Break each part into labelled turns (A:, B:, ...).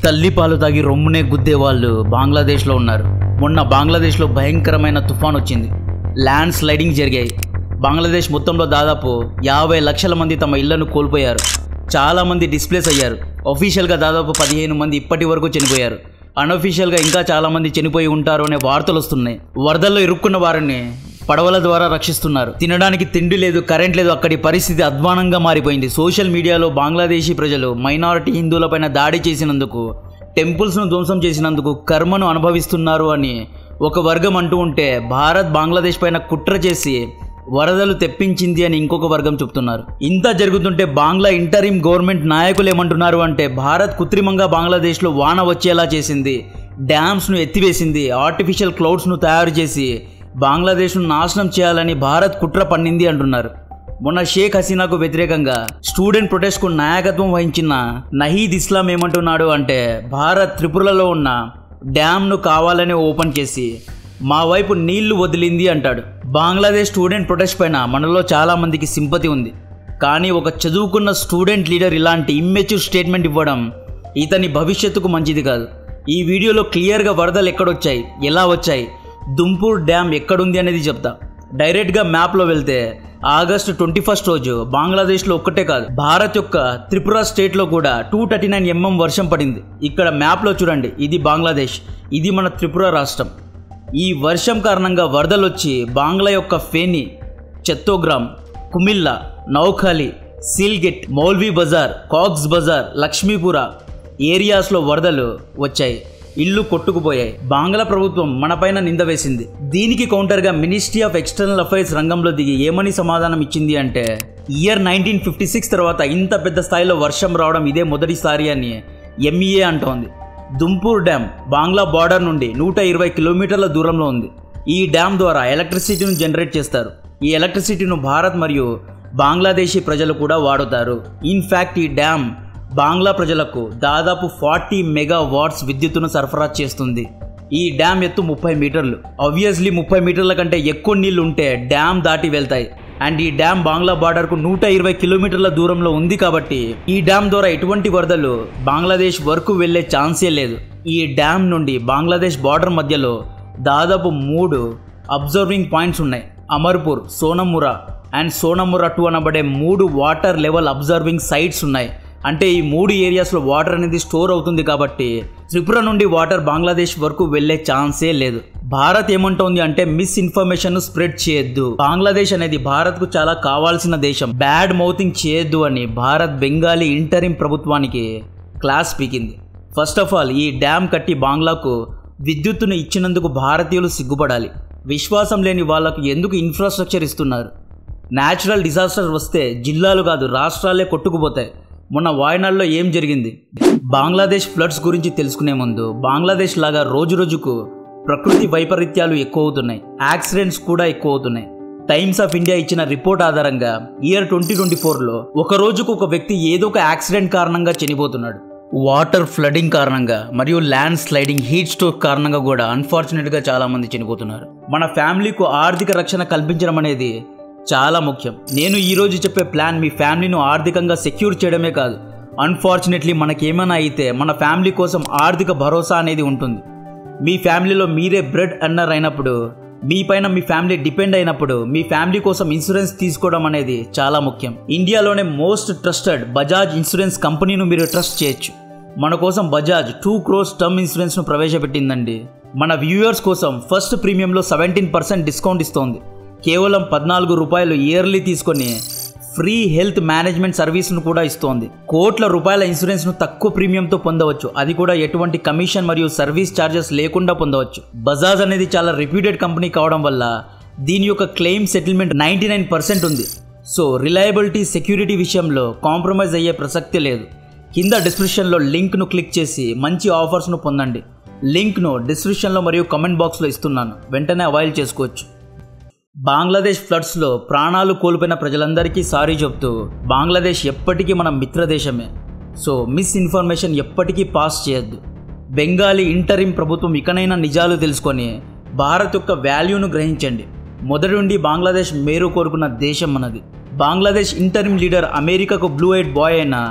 A: తల్లి పాలు తాగి రొమ్మునే గుద్దే వాళ్ళు బంగ్లాదేశ్లో ఉన్నారు మొన్న బంగ్లాదేశ్లో భయంకరమైన తుఫాన్ వచ్చింది ల్యాండ్ స్లైడింగ్ జరిగాయి బంగ్లాదేశ్ మొత్తంలో దాదాపు యాభై లక్షల మంది తమ ఇళ్లను కోల్పోయారు చాలామంది డిస్ప్లేస్ అయ్యారు అఫీషియల్గా దాదాపు పదిహేను మంది ఇప్పటి వరకు చనిపోయారు అన్అఫీషియల్గా ఇంకా చాలామంది చనిపోయి ఉంటారు అనే వార్తలు వస్తున్నాయి వరదల్లో ఇరుక్కున్న వారిని పడవల ద్వారా రక్షిస్తున్నారు తినడానికి తిండి లేదు కరెంట్ లేదు అక్కడి పరిస్థితి అధ్వానంగా మారిపోయింది సోషల్ మీడియాలో బంగ్లాదేశీ ప్రజలు మైనారిటీ హిందువులపైన దాడి చేసినందుకు టెంపుల్స్ను ధ్వంసం చేసినందుకు కర్మను అనుభవిస్తున్నారు అని ఒక వర్గం అంటూ ఉంటే భారత్ బంగ్లాదేశ్ పైన కుట్ర చేసి వరదలు తెప్పించింది అని ఇంకొక వర్గం చెప్తున్నారు ఇంత జరుగుతుంటే బంగ్లా ఇంటరిం గవర్నమెంట్ నాయకులు ఏమంటున్నారు అంటే భారత్ కృత్రిమంగా బంగ్లాదేశ్లో వాన వచ్చేలా చేసింది డ్యామ్స్ను ఎత్తివేసింది ఆర్టిఫిషియల్ క్లౌడ్స్ను తయారు చేసి బంగ్లాదేశ్ను నాశనం చేయాలని భారత్ కుట్ర పన్నింది అంటున్నారు మొన్న షేక్ హసీనాకు వ్యతిరేకంగా స్టూడెంట్ ప్రొటెస్ట్కు నాయకత్వం వహించిన నహీద్ ఇస్లాం ఏమంటున్నాడు అంటే భారత్ త్రిపురలో ఉన్న డ్యామ్ను కావాలని ఓపెన్ చేసి మా వైపు నీళ్లు వదిలింది అంటాడు బంగ్లాదేశ్ స్టూడెంట్ ప్రొటెస్ట్ పైన మనలో చాలా మందికి సింపతి ఉంది కానీ ఒక చదువుకున్న స్టూడెంట్ లీడర్ ఇలాంటి ఇమ్మెచ్యూర్ స్టేట్మెంట్ ఇవ్వడం ఇతని భవిష్యత్తుకు మంచిది కాదు ఈ వీడియోలో క్లియర్గా వరదలు ఎక్కడొచ్చాయి ఎలా వచ్చాయి దుంపూర్ డ్యామ్ ఎక్కడుంది అనేది చెప్తా డైరెక్ట్గా మ్యాప్లో వెళ్తే ఆగస్టు ట్వంటీ ఫస్ట్ రోజు బంగ్లాదేశ్లో ఒక్కటే కాదు భారత్ యొక్క త్రిపుర స్టేట్లో కూడా టూ థర్టీ నైన్ ఎంఎం వర్షం పడింది ఇక్కడ మ్యాప్లో చూడండి ఇది బంగ్లాదేశ్ ఇది మన త్రిపుర రాష్ట్రం ఈ వర్షం కారణంగా వరదలు వచ్చి బాంగ్లా యొక్క ఫేని చెత్తోగ్రామ్ కుమిల్లా నౌఖాలి సీల్గెట్ మౌల్వీ బజార్ కాక్స్ బజార్ లక్ష్మీపుర ఏరియాస్లో వరదలు వచ్చాయి ఇల్లు కొట్టుకుపోయాయి బాంగ్లా ప్రభుత్వం మనపైన నింద వేసింది దీనికి కౌంటర్గా మినిస్ట్రీ ఆఫ్ ఎక్స్టర్నల్ అఫైర్స్ రంగంలో దిగి ఏమని సమాధానం ఇచ్చింది అంటే ఇయర్ నైన్టీన్ ఫిఫ్టీ సిక్స్ తర్వాత ఇంత పెద్ద స్థాయిలో వర్షం రావడం ఇదే మొదటిసారి అని ఎంఈఏ అంటోంది దుంపూర్ డ్యామ్ బాంగ్లా బార్డర్ నుండి నూట ఇరవై కిలోమీటర్ల దూరంలో ఉంది ఈ డ్యామ్ ద్వారా ఎలక్ట్రిసిటీని జనరేట్ చేస్తారు ఈ ఎలక్ట్రిసిటీను భారత్ మరియు బంగ్లాదేశీ ప్రజలు కూడా వాడుతారు ఇన్ఫ్యాక్ట్ ఈ డ్యామ్ బాంగ్లా ప్రజలకు దాదాపు ఫార్టీ మెగా వాట్స్ విద్యుత్తును సరఫరా చేస్తుంది ఈ డ్యామ్ ఎత్తు ముప్పై మీటర్లు ఆబ్వియస్లీ ముప్పై మీటర్ల కంటే ఎక్కువ నీళ్లు ఉంటే డ్యామ్ దాటి వెళ్తాయి అండ్ ఈ డ్యామ్ బాంగ్లా బార్డర్కు నూట ఇరవై కిలోమీటర్ల దూరంలో ఉంది కాబట్టి ఈ డ్యామ్ ద్వారా ఎటువంటి వరదలు బంగ్లాదేశ్ వరకు వెళ్లే ఛాన్సే లేదు ఈ డ్యామ్ నుండి బంగ్లాదేశ్ బార్డర్ మధ్యలో దాదాపు మూడు అబ్జర్వింగ్ పాయింట్స్ ఉన్నాయి అమర్పూర్ సోనమురా అండ్ సోనమురా టూ అనబడే మూడు వాటర్ లెవెల్ అబ్జర్వింగ్ సైట్స్ ఉన్నాయి అంటే ఈ మూడు ఏరియాస్లో వాటర్ అనేది స్టోర్ అవుతుంది కాబట్టి త్రిపుర నుండి వాటర్ బంగ్లాదేశ్ వరకు వెళ్లే ఛాన్సే లేదు భారత్ ఏమంటోంది అంటే మిస్ ఇన్ఫర్మేషన్ స్ప్రెడ్ చేయొద్దు బంగ్లాదేశ్ అనేది భారత్ కు చాలా కావాల్సిన దేశం బ్యాడ్ మౌతింగ్ చేయొద్దు అని భారత్ బెంగాలీ ఇంటరిం ప్రభుత్వానికి క్లాస్ పీకింది ఫస్ట్ ఆఫ్ ఆల్ ఈ డ్యామ్ కట్టి బాంగ్లాకు విద్యుత్తును ఇచ్చినందుకు భారతీయులు సిగ్గుపడాలి విశ్వాసం లేని వాళ్లకు ఎందుకు ఇన్ఫ్రాస్ట్రక్చర్ ఇస్తున్నారు న్యాచురల్ డిజాస్టర్ వస్తే జిల్లాలు కాదు రాష్ట్రాలే కొట్టుకుపోతాయి మొన్న వాయనాడులో ఏం జరిగింది బంగ్లాదేశ్ ఫ్లడ్స్ గురించి తెలుసుకునే ముందు బంగ్లాదేశ్ లాగా రోజు రోజుకు ప్రకృతి వైపరీత్యాలు ఎక్కువ అవుతున్నాయి యాక్సిడెంట్స్ కూడా ఎక్కువ అవుతున్నాయి టైమ్స్ ఆఫ్ ఇండియా ఇచ్చిన రిపోర్ట్ ఆధారంగా ఇయర్ ట్వంటీ ట్వంటీ ఫోర్లో ఒక రోజుకు ఒక వ్యక్తి ఏదో ఒక యాక్సిడెంట్ కారణంగా చనిపోతున్నాడు వాటర్ ఫ్లడింగ్ కారణంగా మరియు ల్యాండ్ స్లైడింగ్ హీట్ స్ట్రోక్ కారణంగా కూడా అన్ఫార్చునేట్గా చాలామంది చనిపోతున్నారు మన ఫ్యామిలీకు ఆర్థిక రక్షణ కల్పించడం అనేది చాలా ముఖ్యం నేను ఈరోజు చెప్పే ప్లాన్ మీ ఫ్యామిలీను ఆర్థికంగా సెక్యూర్ చేయడమే కాదు అన్ఫార్చునేట్లీ మనకేమైనా అయితే మన ఫ్యామిలీ కోసం ఆర్థిక భరోసా అనేది ఉంటుంది మీ ఫ్యామిలీలో మీరే బ్రెడ్ అన్నర్ అయినప్పుడు మీ పైన మీ ఫ్యామిలీ డిపెండ్ అయినప్పుడు మీ ఫ్యామిలీ కోసం ఇన్సూరెన్స్ తీసుకోవడం అనేది చాలా ముఖ్యం ఇండియాలోనే మోస్ట్ ట్రస్టెడ్ బజాజ్ ఇన్సూరెన్స్ కంపెనీను మీరు ట్రస్ట్ చేయొచ్చు మన కోసం బజాజ్ టూ క్రోర్స్ టర్మ్ ఇన్సూరెన్స్ను ప్రవేశపెట్టిందండి మన వ్యూయర్స్ కోసం ఫస్ట్ ప్రీమియంలో సెవెంటీన్ పర్సెంట్ డిస్కౌంట్ ఇస్తోంది కేవలం పద్నాలుగు రూపాయలు ఇయర్లీ తీసుకొని ఫ్రీ హెల్త్ మేనేజ్మెంట్ సర్వీస్ను కూడా ఇస్తోంది కోట్ల రూపాయల ఇన్సూరెన్స్ను తక్కువ ప్రీమియంతో పొందవచ్చు అది కూడా ఎటువంటి కమిషన్ మరియు సర్వీస్ ఛార్జెస్ లేకుండా పొందవచ్చు బజాజ్ అనేది చాలా రిప్యూటెడ్ కంపెనీ కావడం వల్ల దీని యొక్క claim settlement ninety nine percent ఉంది సో రిలయబిలిటీ సెక్యూరిటీ విషయంలో కాంప్రమైజ్ అయ్యే ప్రసక్తి లేదు కింద డిస్క్రిప్షన్లో లింక్ను క్లిక్ చేసి మంచి ఆఫర్స్ను పొందండి లింక్ను డిస్క్రిప్షన్లో మరియు కమెంట్ బాక్స్లో ఇస్తున్నాను వెంటనే అవైల్ చేసుకోవచ్చు బంగ్లాదేశ్ ఫ్లడ్స్లో ప్రాణాలు కోల్పోయిన ప్రజలందరికీ సారీ చెప్తూ బంగ్లాదేశ్ ఎప్పటికీ మన మిత్రదేశమే సో మిస్ ఇన్ఫర్మేషన్ ఎప్పటికీ పాస్ చేయొద్దు బెంగాలీ ఇంటరిం ప్రభుత్వం ఇకనైనా నిజాలు తెలుసుకొని భారత్ యొక్క వాల్యూను గ్రహించండి మొదటి నుండి బంగ్లాదేశ్ మేరు కోరుకున్న దేశం మనది బంగ్లాదేశ్ ఇంటరిం లీడర్ అమెరికాకు బ్లూ ఐడ్ బాయ్ అయిన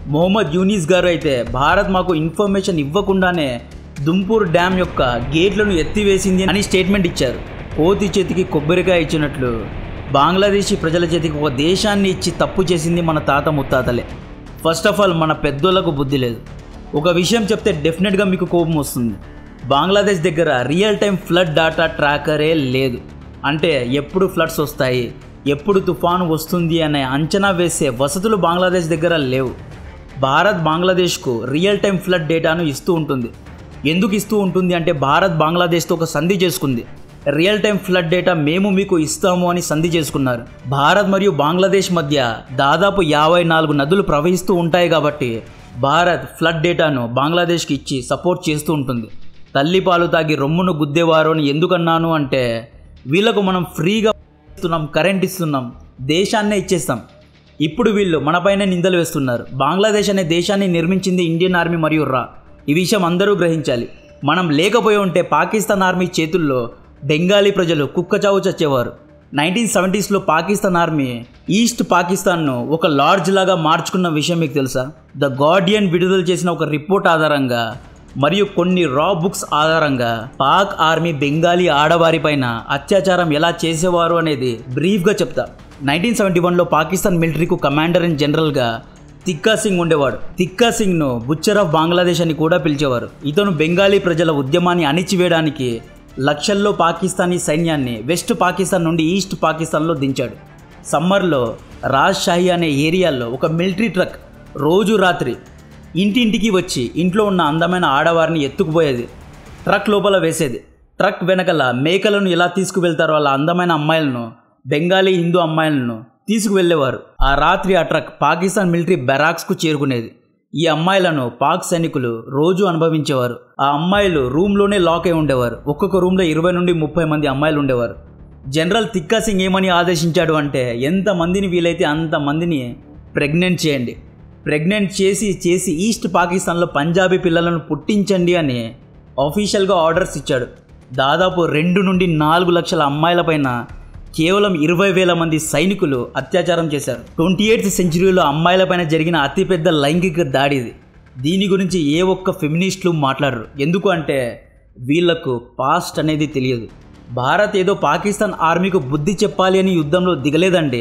A: మొహమ్మద్ యూనిస్ గారు అయితే భారత్ మాకు ఇన్ఫర్మేషన్ ఇవ్వకుండానే దుంపూర్ డ్యామ్ యొక్క గేట్లను ఎత్తివేసింది అని స్టేట్మెంట్ ఇచ్చారు కోతి చేతికి కొబ్బరికాయ ఇచ్చినట్లు బంగ్లాదేశీ ప్రజల చేతికి ఒక దేశాన్ని ఇచ్చి తప్పు చేసింది మన తాత ముత్తాతలే ఫస్ట్ ఆఫ్ ఆల్ మన పెద్దోళ్ళకు బుద్ధి లేదు ఒక విషయం చెప్తే డెఫినెట్గా మీకు కోపం వస్తుంది బంగ్లాదేశ్ దగ్గర రియల్ టైం ఫ్లడ్ డాటా ట్రాకరే లేదు అంటే ఎప్పుడు ఫ్లడ్స్ వస్తాయి ఎప్పుడు తుఫాను వస్తుంది అనే అంచనా వేసే వసతులు బంగ్లాదేశ్ దగ్గర లేవు భారత్ బంగ్లాదేశ్కు రియల్ టైం ఫ్లడ్ డేటాను ఇస్తూ ఉంటుంది ఎందుకు ఇస్తూ ఉంటుంది అంటే భారత్ బంగ్లాదేశ్తో ఒక సంధి చేసుకుంది రియల్ టైం ఫ్లడ్ డేటా మేము మీకు ఇస్తాము అని సంధి చేసుకున్నారు భారత్ మరియు బంగ్లాదేశ్ మధ్య దాదాపు యాభై నాలుగు నదులు ప్రవహిస్తూ ఉంటాయి కాబట్టి భారత్ ఫ్లడ్ డేటాను బంగ్లాదేశ్కి ఇచ్చి సపోర్ట్ చేస్తూ ఉంటుంది తల్లి పాలు తాగి రొమ్మును గుద్దేవారు అని ఎందుకన్నాను అంటే వీళ్ళకు మనం ఫ్రీగా ఇస్తున్నాం కరెంట్ ఇస్తున్నాం దేశాన్నే ఇచ్చేస్తాం ఇప్పుడు వీళ్ళు మనపైనే నిందలు వేస్తున్నారు బంగ్లాదేశ్ అనే దేశాన్ని నిర్మించింది ఇండియన్ ఆర్మీ మరియు రా ఈ విషయం అందరూ గ్రహించాలి మనం లేకపోయి ఉంటే పాకిస్తాన్ ఆర్మీ చేతుల్లో బెంగాలీ ప్రజలు కుక్కచావు చచ్చేవారు నైన్టీన్ సెవెంటీస్లో పాకిస్తాన్ ఆర్మీ ఈస్ట్ పాకిస్తాన్ను ఒక లార్జ్ లాగా మార్చుకున్న విషయం మీకు తెలుసా ద గార్డియన్ విడుదల చేసిన ఒక రిపోర్ట్ ఆధారంగా మరియు కొన్ని రా బుక్స్ ఆధారంగా పాక్ ఆర్మీ బెంగాలీ ఆడవారిపైన అత్యాచారం ఎలా చేసేవారు అనేది బ్రీఫ్గా చెప్తా నైన్టీన్ సెవెంటీ వన్లో పాకిస్తాన్ మిలిటరీకు కమాండర్ ఇన్ జనరల్గా తిక్కా సింగ్ ఉండేవాడు తిక్కా సింగ్ను బుచ్చర్ ఆఫ్ బంగ్లాదేశ్ అని కూడా పిలిచేవారు ఇతను బెంగాలీ ప్రజల ఉద్యమాన్ని అణిచివేయడానికి లక్షల్లో పాకిస్తానీ సైన్యాన్ని వెస్ట్ పాకిస్తాన్ నుండి ఈస్ట్ పాకిస్తాన్లో దించాడు సమ్మర్లో రాజ్ షాహి అనే ఏరియాలో ఒక మిలిటరీ ట్రక్ రోజు రాత్రి ఇంటింటికి వచ్చి ఇంట్లో ఉన్న అందమైన ఆడవారిని ఎత్తుకుపోయేది ట్రక్ లోపల వేసేది ట్రక్ వెనకల మేకలను ఎలా తీసుకువెళ్తారో వాళ్ళ అందమైన అమ్మాయిలను బెంగాలీ హిందూ అమ్మాయిలను తీసుకువెళ్ళేవారు ఆ రాత్రి ఆ ట్రక్ పాకిస్తాన్ మిలిటరీ బెరాక్స్కు చేరుకునేది ఈ అమ్మాయిలను పాక్ సైనికులు రోజు అనుభవించేవారు ఆ అమ్మాయిలు రూమ్లోనే లాక్ అయి ఉండేవారు ఒక్కొక్క రూమ్లో ఇరవై నుండి ముప్పై మంది అమ్మాయిలు ఉండేవారు జనరల్ తిక్కా సింగ్ ఏమని ఆదేశించాడు అంటే ఎంతమందిని వీలైతే అంతమందిని ప్రెగ్నెంట్ చేయండి ప్రెగ్నెంట్ చేసి చేసి ఈస్ట్ పాకిస్తాన్లో పంజాబీ పిల్లలను పుట్టించండి అని ఆఫీషియల్గా ఆర్డర్స్ ఇచ్చాడు దాదాపు రెండు నుండి నాలుగు లక్షల అమ్మాయిలపైన కేవలం ఇరవై వేల మంది సైనికులు అత్యాచారం చేశారు ట్వంటీ ఎయిత్ సెంచరీలో అమ్మాయిలపైన జరిగిన అతిపెద్ద లైంగిక దాడిది దీని గురించి ఏ ఒక్క ఫెమినిస్టులు మాట్లాడరు ఎందుకు అంటే వీళ్లకు పాస్ట్ అనేది తెలియదు భారత్ ఏదో పాకిస్తాన్ ఆర్మీకు బుద్ధి చెప్పాలి అని యుద్ధంలో దిగలేదండి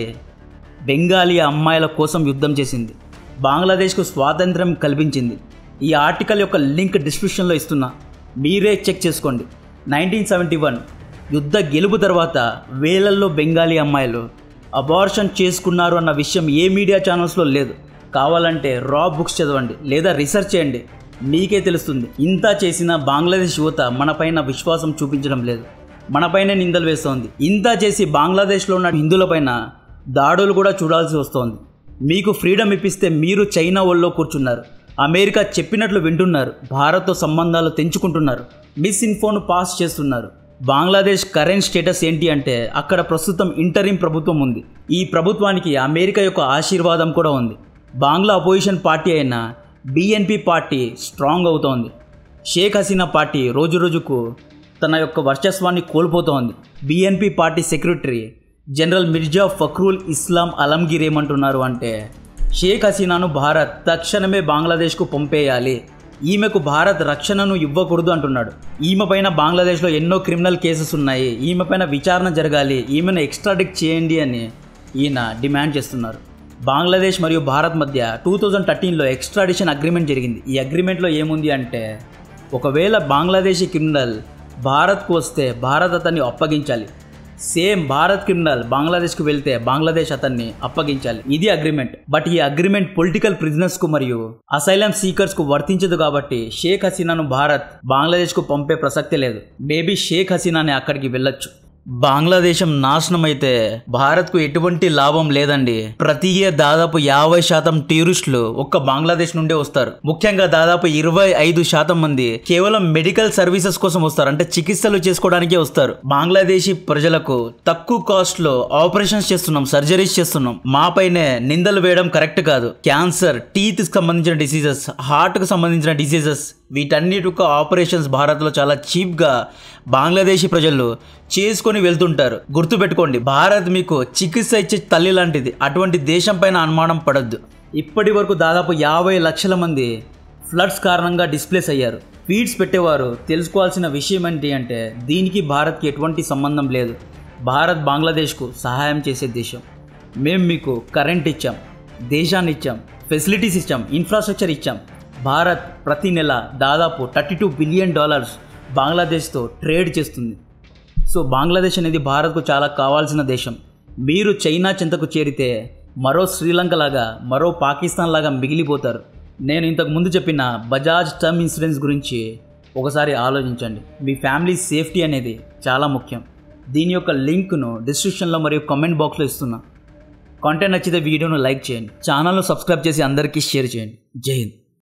A: బెంగాలీ అమ్మాయిల కోసం యుద్ధం చేసింది బంగ్లాదేశ్కు స్వాతంత్రం కల్పించింది ఈ ఆర్టికల్ యొక్క లింక్ డిస్క్రిప్షన్లో ఇస్తున్నా మీరే చెక్ చేసుకోండి నైన్టీన్ సెవెంటీ వన్ యుద్ధ గెలుపు తర్వాత వేలల్లో బెంగాలీ అమ్మాయిలు అబార్షన్ చేసుకున్నారు అన్న విషయం ఏ మీడియా ఛానల్స్లో లేదు కావాలంటే రా బుక్స్ చదవండి లేదా రీసెర్చ్ చేయండి మీకే తెలుస్తుంది ఇంత చేసిన బంగ్లాదేశ్ యువత మనపైన విశ్వాసం చూపించడం లేదు మనపైనే నిందలు వేస్తోంది ఇంత చేసి బంగ్లాదేశ్లో ఉన్న హిందువులపైన దాడులు కూడా చూడాల్సి వస్తోంది మీకు ఫ్రీడమ్ ఇప్పిస్తే మీరు చైనా ఒళ్ళో కూర్చున్నారు అమెరికా చెప్పినట్లు వింటున్నారు భారత్తో సంబంధాలు తెంచుకుంటున్నారు మిస్ ఇన్ఫోను పాస్ చేస్తున్నారు బంగ్లాదేశ్ కరెంట్ స్టేటస్ ఏంటి అంటే అక్కడ ప్రస్తుతం ఇంటరిం ప్రభుత్వం ఉంది ఈ ప్రభుత్వానికి అమెరికా యొక్క ఆశీర్వాదం కూడా ఉంది బంగ్లా అపోజిషన్ పార్టీ అయిన బిఎన్పి పార్టీ స్ట్రాంగ్ అవుతోంది షేక్ హసీనా పార్టీ రోజురోజుకు తన యొక్క వర్చస్వాన్ని కోల్పోతోంది BNP party secretary general Mirza Fakhrul Islam Alamgir ఏమంటున్నారు అంటే షేక్ హసీనాను భారత్ తక్షణమే బంగ్లాదేశ్కు పంపేయాలి ఈమెకు భారత్ రక్షణను ఇవ్వకూడదు అంటున్నాడు ఈమె పైన బంగ్లాదేశ్లో ఎన్నో క్రిమినల్ కేసెస్ ఉన్నాయి ఈమె పైన విచారణ జరగాలి ఈమెను ఎక్స్ట్రాడిక్ట్ చేయండి అని ఈయన డిమాండ్ చేస్తున్నారు బంగ్లాదేశ్ మరియు భారత్ మధ్య టూ థౌజండ్ థర్టీన్లో ఎక్స్ట్రాడిషన్ అగ్రిమెంట్ జరిగింది ఈ అగ్రిమెంట్లో ఏముంది అంటే ఒకవేళ బంగ్లాదేశీ క్రిమినల్ భారత్కు వస్తే భారత్ అతన్ని అప్పగించాలి సేమ్ భారత్ క్రిమినల్ బంగ్లాదేశ్కు వెళ్తే బంగ్లాదేశ్ అతన్ని అప్పగించాలి ఇది అగ్రిమెంట్ బట్ ఈ అగ్రిమెంట్ పొలిటికల్ ప్రిజనర్స్ కు మరియు అసైలం సీకర్స్ కు వర్తించదు కాబట్టి షేక్ హసీనాను భారత్ బంగ్లాదేశ్ కు పంపే ప్రసక్తి లేదు మేబీ షేక్ హసీనాని అక్కడికి వెళ్ళొచ్చు బంగ్లాదేశం నాశనం అయితే భారత్కు ఎటువంటి లాభం లేదండి ప్రతి ఇయర్ దాదాపు యాభై శాతం టూరిస్టులు ఒక్క బంగ్లాదేశ్ నుండే వస్తారు ముఖ్యంగా దాదాపు ఇరవై ఐదు శాతం మంది కేవలం మెడికల్ సర్వీసెస్ కోసం వస్తారు అంటే చికిత్సలు చేసుకోవడానికే వస్తారు బంగ్లాదేశీ ప్రజలకు తక్కువ కాస్ట్ లో ఆపరేషన్స్ చేస్తున్నాం సర్జరీస్ చేస్తున్నాం మాపైనే నిందలు వేయడం కరెక్ట్ కాదు క్యాన్సర్ టీత్ కి సంబంధించిన డిసీజెస్ హార్ట్ కు సంబంధించిన డిసీజెస్ వీటన్నిటి యొక్క ఆపరేషన్స్ భారత్లో చాలా చీప్గా బంగ్లాదేశీ ప్రజలు చేసుకొని వెళ్తుంటారు గుర్తుపెట్టుకోండి భారత్ మీకు చికిత్స ఇచ్చే తల్లి లాంటిది అటువంటి దేశం పైన అనుమానం పడద్దు ఇప్పటి వరకు దాదాపు యాభై లక్షల మంది ఫ్లడ్స్ కారణంగా డిస్ప్లేస్ అయ్యారు ఫీడ్స్ పెట్టేవారు తెలుసుకోవాల్సిన విషయం ఏంటి అంటే దీనికి భారత్కి ఎటువంటి సంబంధం లేదు భారత్ బంగ్లాదేశ్కు సహాయం చేసే దేశం మేము మీకు కరెంట్ ఇచ్చాం దేశాన్ని ఇచ్చాం ఫెసిలిటీస్ ఇచ్చాం ఇన్ఫ్రాస్ట్రక్చర్ ఇచ్చాం భారత్ ప్రతి నెల దాదాపు థర్టీ టూ బిలియన్ డాలర్స్ బంగ్లాదేశ్తో ట్రేడ్ చేస్తుంది సో బంగ్లాదేశ్ అనేది భారత్కు చాలా కావాల్సిన దేశం మీరు చైనా చెంతకు చేరితే మరో శ్రీలంక లాగా మరో పాకిస్తాన్ లాగా మిగిలిపోతారు నేను ఇంతకు ముందు చెప్పిన బజాజ్ టర్మ్ ఇన్సూరెన్స్ గురించి ఒకసారి ఆలోచించండి మీ ఫ్యామిలీ సేఫ్టీ అనేది చాలా ముఖ్యం దీని యొక్క లింక్ను డిస్క్రిప్షన్లో మరియు కామెంట్ బాక్స్లో ఇస్తున్నా కాంటెంట్ నచ్చితే వీడియోను లైక్ చేయండి ఛానల్ను సబ్స్క్రైబ్ చేసి అందరికీ షేర్ చేయండి జై హింద్